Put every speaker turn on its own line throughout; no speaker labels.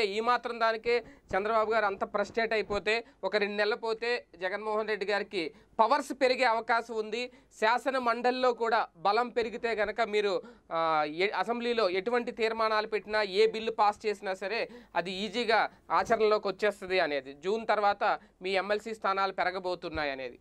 Okay ఈ మాత్రం దానికే చంద్రబాబు గారు అంత ఫ్రస్ట్రేట్ అయిపోతే ఒక రెండు నెలలు పోతే జగన్మోహన్ రెడ్డి గారికి పవర్స్ పెరిగే అవకాశం ఉంది శాసన మండలిలో కూడా బలం పెరిగితే గనక మీరు ఆ, ఏ- అసెంబ్లీలో ఎటువంటి తీర్మానాలు పెట్టినా ఏ బిల్లు పాస్ చేసినా సరే అది ఈజీగా ఆచరణలోకి వచ్చేస్తుంది అనేది జూన్ తర్వాత మీ ఎమ్మెల్సీ స్థానాలు పెరగబోతున్నాయి అనేది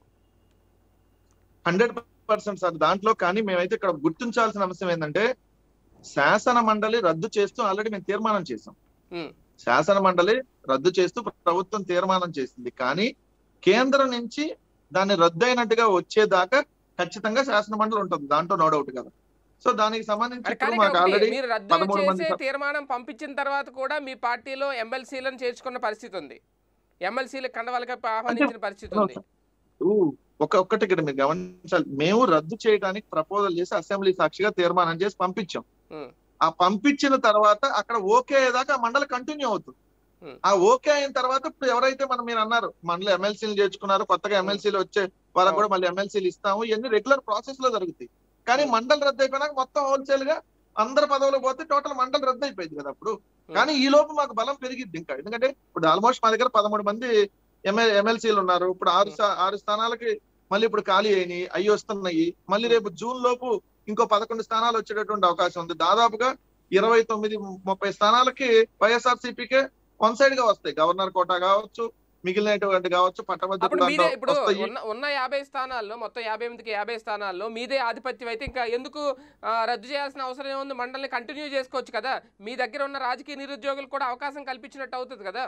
హండ్రెడ్ పర్సెంట్ సార్ దాంట్లో కానీ మేమైతే ఇక్కడ గుర్తించాల్సిన అంశం ఏంటంటే శాసన మండలి రద్దు చేస్తూ ఆల్రెడీ మేము తీర్మానం చేసాం
ఉమ్,
శాసన మండలి రద్దు చేస్తూ ప్రభుత్వం తీర్మానం చేసింది కానీ కేంద్రం నుంచి దాన్ని రద్దు అయినట్టుగా వచ్చేదాకా ఖచ్చితంగా శాసన మండలి ఉంటుంది దాంట్లో నో డౌట్ కదా సో దానికి సంబంధించి
మరి
ఇప్పుడు
కానీ
మాకు
ఒకటి,
ఆల్రెడీ
మీరు రద్దు
పదమూడు మంది
చేసే
సభ-
తీర్మానం పంపించిన తర్వాత కూడా మీ పార్టీలో ఎమ్మెల్సీలను చేర్చుకున్న పరిస్థితి ఉంది ఎమ్మెల్సీలు కండవాళ్ళకి ఆహ్వానించిన పరిస్థితి ఉంది
ఊ, ఒక ఒక్కటి ఇక్కడ మీరు గమనించాలి మేము రద్దు చేయడానికి ప్రపోజల్ చేసి అసెంబ్లీ సాక్షిగా తీర్మానం చేసి పంపించాం
ఉమ్,
ఆ పంపించిన తర్వాత అక్కడ ఓకే అయ్యేదాకా ఆ మండలి కంటిన్యూ అవుతుంది
Hmm.
ఆ ఓకే అయిన తర్వాత ఇప్పుడు ఎవరైతే మనం మీరు అన్నారు మండలి ఎమ్మెల్సీలు చేర్చుకున్నారు కొత్తగా ఎమ్మెల్సీలు వచ్చే వాళ్ళకి కూడా మళ్ళీ ఎమ్మెల్సీలు ఇస్తాము ఇవన్నీ రెగ్యులర్ ప్రాసెస్ లో జరుగుతాయి కానీ
Hmm.
మండలి రద్దు అయిపోయినాక మొత్తం హోల్సేల్ గా అందరు పదవులు పోతే టోటల్ మండలి రద్దు అయిపోయింది కదా అప్పుడు కానీ ఈ లోపు మాకు బలం పెరిగిద్ది ఇంకా ఎందుకంటే ఇప్పుడు ఆల్మోస్ట్ మా దగ్గర పదమూడు మంది ఎమ్మె ఎమ్మెల్సీలు ఉన్నారు ఇప్పుడు ఆరు స్థా- ఆరు స్థానాలకి మళ్ళీ ఇప్పుడు ఖాళీ అయినాయి అవి వస్తున్నాయి మళ్ళీ రేపు జూన్ లోపు ఇంకో పదకొండు స్థానాలు వచ్చేటటువంటి అవకాశం ఉంది దాదాపుగా ఇరవై తొమ్మిది ముప్పై స్థానాలకి వైఎస్ఆర్ సిపికే వన్ సైడ్ గా వస్తాయి గవర్నర్ కోటా కావచ్చు మిగిలినటువంటి కావచ్చు పట్టభద్రులు
అప్పుడు మీదే
దాంట్లో
ఇప్పుడు
వస్తాయి
ఉన్న ఉన్న యాభై స్థానాల్లో మొత్తం యాభై ఎనిమిదికి యాభై స్థానాల్లో మీదే ఆధిపత్యం అయితే ఇంకా ఎందుకు ఆ, రద్దు చేయాల్సిన అవసరం ఏముంది మండలిని కంటిన్యూ చేసుకోవచ్చు కదా మీ దగ్గర ఉన్న రాజకీయ నిరుద్యోగులు కూడా అవకాశం కల్పించినట్టు అవుతుంది కదా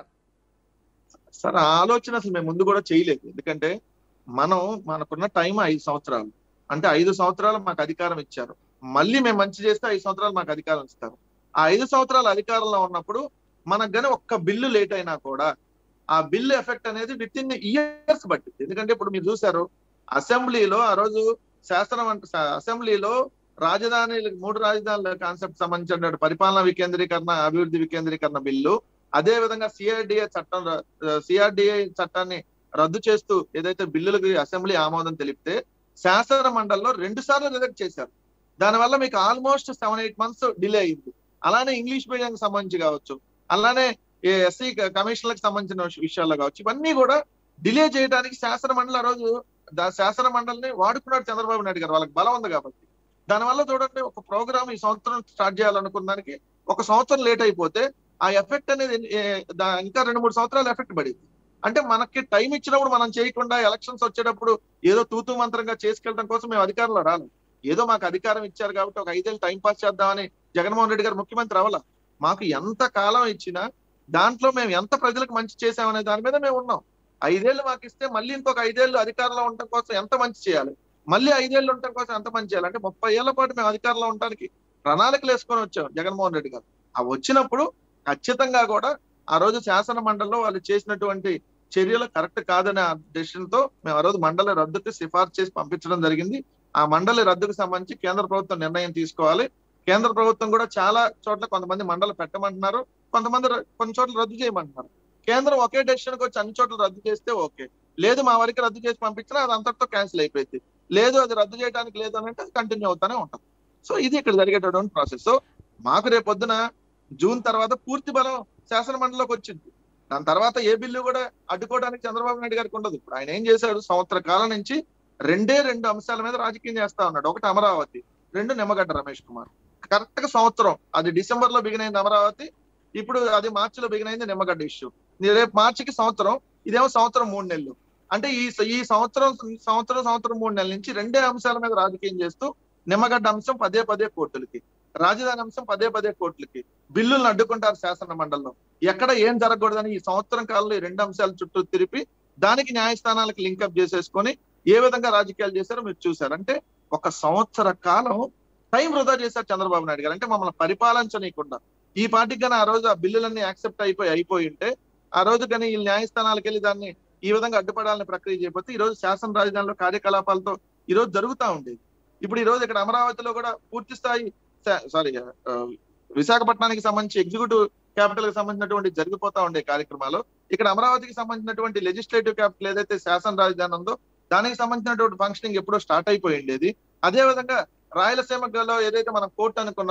సార్ ఆ ఆలోచన అసలు మేము ముందు కూడా చేయలేదు ఎందుకంటే మనం మనకున్న టైం ఐదు సంవత్సరాలు అంటే ఐదు సంవత్సరాలు మాకు అధికారం ఇచ్చారు మళ్ళీ మేము మంచి చేస్తే ఐదు సంవత్సరాలు మాకు అధికారం ఇస్తారు ఆ ఐదు సంవత్సరాలు అధికారంలో ఉన్నప్పుడు మనకు గానీ ఒక్క బిల్లు లేట్ అయినా కూడా ఆ బిల్లు ఎఫెక్ట్ అనేది విత్ ఇన్ ఇయర్స్ బట్టి ఎందుకంటే ఇప్పుడు మీరు చూసారు అసెంబ్లీలో ఆ రోజు శాసనం అంటే స- అసెంబ్లీలో రాజధాని మూడు రాజధానుల కాన్సెప్ట్ సంబంధించిన పరిపాలన వికేంద్రీకరణ అభివృద్ధి వికేంద్రీకరణ బిల్లు అదే విధంగా సిఆర్డిఏ చట్టం సిఆర్డిఏ చట్టాన్ని రద్దు చేస్తూ ఏదైతే బిల్లులకు అసెంబ్లీ ఆమోదం తెలిపితే శాసన మండలిలో రెండు సార్లు రిజెక్ట్ చేశారు దానివల్ల మీకు almost seven eight months delay అయింది అలానే ఇంగ్లీష్ మీడియం సంబంధించి కావచ్చు అలానే ఎస్సీ కమిషన్లకు సంబంధించిన విష- విషయాల్లో కావచ్చు ఇవన్నీ కూడా డిలే చేయడానికి శాసన మండలి ఆ రోజు దా- శాసన మండలిని వాడుకున్నాడు చంద్రబాబు నాయుడు గారు వాళ్ళకి బలం ఉంది కాబట్టి దానివల్ల చూడండి ఒక ప్రోగ్రామ్ ఈ సంవత్సరం స్టార్ట్ చేయాలనుకున్న దానికి ఒక సంవత్సరం లేట్ అయిపోతే ఆ ఎఫెక్ట్ అనేది ఏ, దా- ఇంకా రెండు మూడు సంవత్సరాలు ఎఫెక్ట్ పడింది అంటే మనకి టైం ఇచ్చినప్పుడు మనం చేయకుండా ఎలక్షన్స్ వచ్చేటప్పుడు ఏదో తూతూ మంత్రంగా చేసుకెళ్ళడం కోసం మేము అధికారంలో రాలేదు ఏదో మాకు అధికారం ఇచ్చారు కాబట్టి ఒక ఐదేళ్ళు టైం పాస్ చేద్దామని జగన్మోహన్ రెడ్డి గారు ముఖ్యమంత్రి అవ్వాల మాకు ఎంత కాలం ఇచ్చినా దాంట్లో మేము ఎంత ప్రజలకు మంచి చేసామనే దాని మీద మేము ఉన్నాం ఐదేళ్లు మాకు ఇస్తే మళ్ళీ ఇంకొక ఐదేళ్లు అధికారంలో ఉండటం కోసం ఎంత మంచి చేయాలి మళ్ళీ ఐదేళ్లు ఉండటం కోసం ఎంత మంచి చేయాలి అంటే ముప్పై ఏళ్ల పాటు మేము అధికారంలో ఉండడానికి ప్రణాళికలు వేసుకొని వచ్చాం జగన్మోహన్ రెడ్డి గారు ఆ వచ్చినప్పుడు ఖచ్చితంగా కూడా ఆ రోజు శాసన మండలిలో వాళ్ళు చేసినటువంటి చర్యలు కరెక్ట్ కాదనే డెసిషన్ తో మేము ఆ రోజు మండలి రద్దుకి సిఫార్సు చేసి పంపించడం జరిగింది ఆ మండలి రద్దుకు సంబంధించి కేంద్ర ప్రభుత్వం నిర్ణయం తీసుకోవాలి కేంద్ర ప్రభుత్వం కూడా చాలా చోట్ల కొంతమంది మండలి పెట్టమంటున్నారు కొంతమంది ర- కొన్ని చోట్ల రద్దు చేయమంటున్నారు కేంద్రం ఒకే డెసిషన్ కి వచ్చి అన్ని చోట్ల రద్దు చేస్తే ఓకే లేదు మా వరకు రద్దు చేసి పంపించినా అది అంతటితో క్యాన్సిల్ అయిపోయింది లేదు అది రద్దు చేయడానికి లేదు అని అంటే అది కంటిన్యూ అవుతానే ఉంటుంది సో ఇది ఇక్కడ జరిగేటటువంటి ప్రాసెస్ సో మాకు రేపు పొద్దున జూన్ తర్వాత పూర్తి బలం శాసన మండలిలోకి వచ్చింది దాని తర్వాత ఏ బిల్లు కూడా అడ్డుకోవడానికి చంద్రబాబు నాయుడు గారికి ఉండదు ఇప్పుడు ఆయన ఏం చేశాడు సంవత్సర కాలం నుంచి రెండే రెండు అంశాల మీద రాజకీయం చేస్తా ఉన్నాడు ఒకటి అమరావతి రెండు నిమ్మగడ్డ రమేష్ కుమార్ కరెక్ట్ గా సంవత్సరం అది డిసెంబర్ లో బిగినైంది అమరావతి ఇప్పుడు అది మార్చిలో బిగినైంది నిమ్మగడ్డ ఇష్యూ రేపు మార్చికి సంవత్సరం ఇదేమో సంవత్సరం మూడు నెలలు అంటే ఈ ఈ సంవత్సరం సంవత్సరం సంవత్సరం మూడు నెలల నుంచి రెండే అంశాల మీద రాజకీయం చేస్తూ నిమ్మగడ్డ అంశం పదే పదే కోర్టులకి రాజధాని అంశం పదే పదే కోర్టులకి బిల్లులను అడ్డుకుంటారు శాసన మండలిలో ఎక్కడ ఏం జరగకూడదని ఈ సంవత్సరం కాలంలో ఈ రెండు అంశాల చుట్టూ తిరిపి దానికి న్యాయస్థానాలకు లింకప్ చేసేసుకొని ఏ విధంగా రాజకీయాలు చేశారో మీరు చూసారు అంటే ఒక సంవత్సర కాలం టైం వృధా చేశారు చంద్రబాబు నాయుడు గారు అంటే మమ్మల్ని పరిపాలించనీయకుండా ఈ పార్టీకి కానీ ఆ రోజు ఆ బిల్లులన్నీ యాక్సెప్ట్ అయిపోయి అయిపోయి ఉంటే ఆ రోజు కానీ ఈ న్యాయస్థానాలకు వెళ్ళి దాన్ని ఈ విధంగా అడ్డుపడాలని ప్రక్రియ చేయకపోతే ఈ రోజు శాసన రాజధానిలో కార్యకలాపాలతో ఈ రోజు జరుగుతా ఉండేది ఇప్పుడు ఈ రోజు ఇక్కడ అమరావతిలో కూడా పూర్తి స్థాయి సారీ విశాఖపట్నానికి సంబంధించి ఎగ్జిక్యూటివ్ క్యాపిటల్ కి సంబంధించినటువంటి జరిగిపోతా ఉండే కార్యక్రమాలు ఇక్కడ అమరావతికి సంబంధించినటువంటి లెజిస్లేటివ్ క్యాపిటల్ ఏదైతే శాసన రాజధాని ఉందో దానికి సంబంధించినటువంటి ఫంక్షనింగ్ ఎప్పుడో స్టార్ట్ అయిపోయి ఉండేది అదే విధంగా రాయలసీమలో ఏదైతే మనం కోర్టు అనుకున్నామో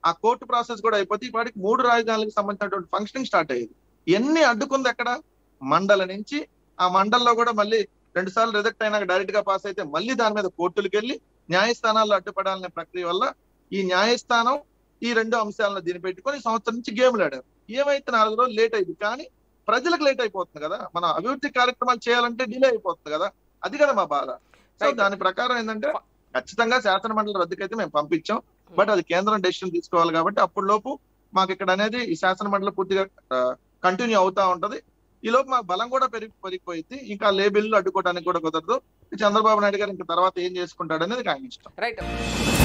ఆ కోర్టు ప్రాసెస్ కూడా అయిపోతే ఇప్పటికి మూడు రాజధానులకు సంబంధించినటువంటి ఫంక్షనింగ్ స్టార్ట్ అయ్యేది ఎన్ని అడ్డుకుంది ఎక్కడ మండల నుంచి ఆ మండల్లో కూడా మళ్ళీ రెండు సార్లు రిజెక్ట్ అయినాక డైరెక్ట్ గా పాస్ అయితే మళ్ళీ దాని మీద కోర్టులకు వెళ్ళి న్యాయస్థానాల్లో అడ్డుపడాలనే ప్రక్రియ వల్ల ఈ న్యాయస్థానం ఈ రెండు అంశాలను దీన్ని పెట్టుకొని ఈ సంవత్సరం నుంచి గేమ్లు ఆడారు ఏమైతే నాలుగు రోజులు లేట్ అయింది కానీ ప్రజలకు లేట్ అయిపోతుంది కదా మన అభివృద్ధి కార్యక్రమాలు చేయాలంటే డిలే అయిపోతుంది కదా అది కదా మా బాధ సో
Right.
దాని ప్రకారం ఏంటంటే ఖచ్చితంగా శాసన మండలి రద్దుకైతే మేము పంపించాం బట్ అది కేంద్రం డెసిషన్ తీసుకోవాలి కాబట్టి అప్పుడు లోపు మాకు ఇక్కడ అనేది ఈ శాసన మండలి పూర్తిగా కంటిన్యూ అవుతా ఉంటది ఈ లోపు మాకు బలం కూడా పెరిగి పెరిగిపోయింది ఇంకా లేబిల్లు అడ్డుకోవడానికి కూడా కుదరదు చంద్రబాబు నాయుడు గారు ఇంకా తర్వాత ఏం చేసుకుంటాడు అనేది ఆయన ఇష్టం
రైట్